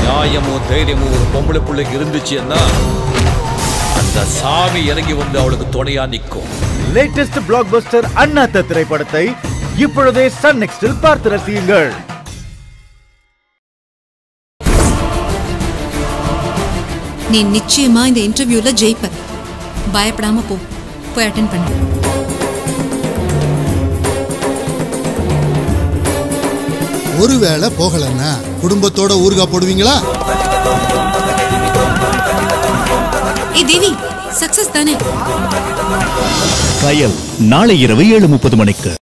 நியாயமும் தைரியமும் ஒரு பொம்பளை பிள்ளைக்கு இருந்துச்சுன்னா அந்த சாமி இறங்கி வந்து அவளுக்கு துணையா நிற்கும் லேட்டஸ்ட் பிளாக் பஸ்டர் அண்ணாத்த திரைப்படத்தை இப்பொழுதே சன் நெக்ஸ்டில் பார்த்து ரசியுங்கள் நீ நிச்சயமா இந்த இன்டர்வியூல ஜெயிப்ப பயப்படாம போ போய் அட்டென்ட் பண்ணு ஒருவேளை போகலன்னா குடும்பத்தோட ஊறுகா போடுவீங்களா ஏ தேவி சக்சஸ் தானே கயல் நாளை இரவு ஏழு முப்பது மணிக்கு